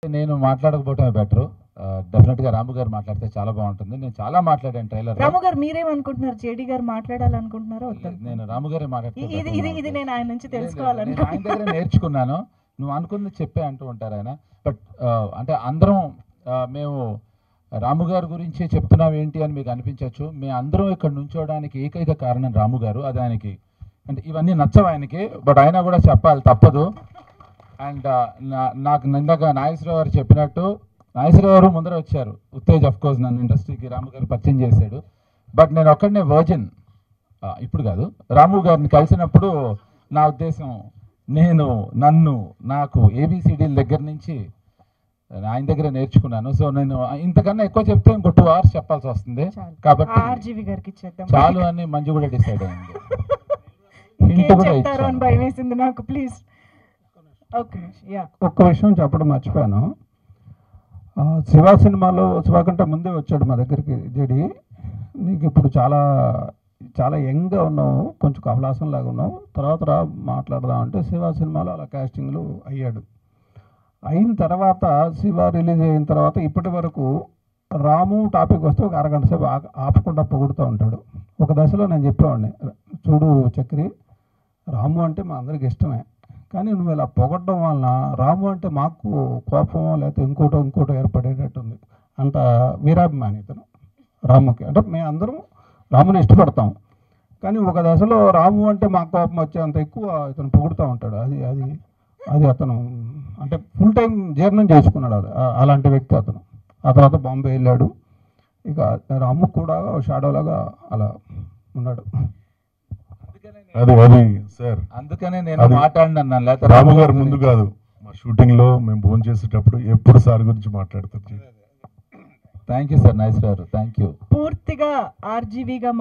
నేను మాట్లాడకపోవటమే better definite గా రాము గారు మాట్లాడితే చాలా బాగుంటుంది నేను చాలా మాట్లాడాను ట్రైలర్ రాము గారు మీరేమనుకుంటున్నారు జేడి గారు మాట్లాడాలనుకుంటున్నారా వద్దా నేను రాము గారే ఇ- ఇది ఇది ఇది నేను ఆయన నుంచి ఆయన దగ్గర తెలుసుకోవాలనుకుంటున్నాను నేర్చుకున్నాను నువ్వు అనుకుంది చెప్పే అంటూ ఉంటారు ఆయన బట్ అంటే అందరం ఆ, మేము రాము గారి గురించి చెప్తున్నాం ఏంటి అని మీకు అనిపించవచ్చు మేము అందరం ఇక్కడ నుంచోవడానికి ఏకైక కారణం రాము గారు అది ఆయనకి అంటే ఇవన్నీ నచ్చవు ఆయనకి బట్ అయినా కూడా చెప్పాలి తప్పదు అండ్ నాకు నిందాక నాగేశ్వరరావు గారు చెప్పినట్టు నాగేశ్వరరావు గారు ముందర వచ్చారు ఉత్తేజ్ అఫ్ కోర్స్ నన్ను ఇండస్ట్రీకి రాము గారు పరిచయం చేశాడు బట్ నేను ఒక్కడనే వర్జిన్ ఇప్పుడు కాదు రాము గారిని కలిసినప్పుడు నా ఉద్దేశం నేను నన్ను నాకు ఏబిసిడీల దగ్గర నుంచి ఆయన దగ్గర నేర్చుకున్నాను సో నేను ఇంతకన్నా ఎక్కువ చెప్తే ఇంకో టూ అవర్స్ చెప్పాల్సి వస్తుంది కాబట్టి ఆర్జీవి గారికి ఇచ్చేద్దాం చాలు అని మంజు కూడా డిసైడ్ అయింది ఇంకేం Hint కూడా చెప్తారు అని ఇచ్చాను. భయం వేసింది నాకు ప్లీజ్ ఓకే యా ఒక్క విషయం చెప్పడం మర్చిపోయాను ఆ, శివ సినిమాలో శివ కంటే ముందే వచ్చాడు మా దగ్గరికి జడి నీకు ఇప్పుడు చాలా చాలా యంగ్గా ఉన్నావు కొంచెం కమలాసం లాగా ఉన్నావు తర్వాత రా మాట్లాడదాం అంటే శివ సినిమాలో అలా కాస్టింగ్లు అయ్యాడు అయిన తర్వాత శివ రిలీజ్ అయిన తర్వాత ఇప్పటి వరకు రాము టాపిక్ వస్తే ఒక అరగంట సేపు ఆగ- ఆపకుండా పొగుడుతూ ఉంటాడు ఒక దశలో నేను చెప్పేవాడిని చూడు చక్రి రాము అంటే మా అందరికి ఇష్టమే కానీ నువ్వు ఇలా పొగడడం వలన రాము అంటే మాకు కోపమో లేకపోతే ఇంకోటో ఇంకోటో ఏర్పడేటట్టుంది అంత వీరాభిమాని ఇతను రాముకి అంటే మేము అందరం రాముని ఇష్టపడతాం కానీ ఒక దశలో రాము అంటే మాకు కోపం వచ్చే అంత ఎక్కువ ఇతను పొగుడుతూ ఉంటాడు అది అది అది అతను అంటే ఫుల్ టైం జీర్ణం చేసుకున్నాడు అది ఆ- అలాంటి వ్యక్తి అతను ఆ తర్వాత బాంబే వెళ్ళాడు ఇక రాము కూడా షాడో లాగా అలా ఉన్నాడు అది అది సార్ అందుకనే నేను అది మాట్లాడినాను లేకపోతే రాము గారు ముందు కాదు మా షూటింగ్ లో మేము భోజనం చేసేటప్పుడు ఎప్పుడు సార్ గురించి మాట్లాడతారు థ్యాంక్ యూ సార్ నైస్ గారు థ్యాంక్ యూ పూర్తిగా ఆర్జీవిగా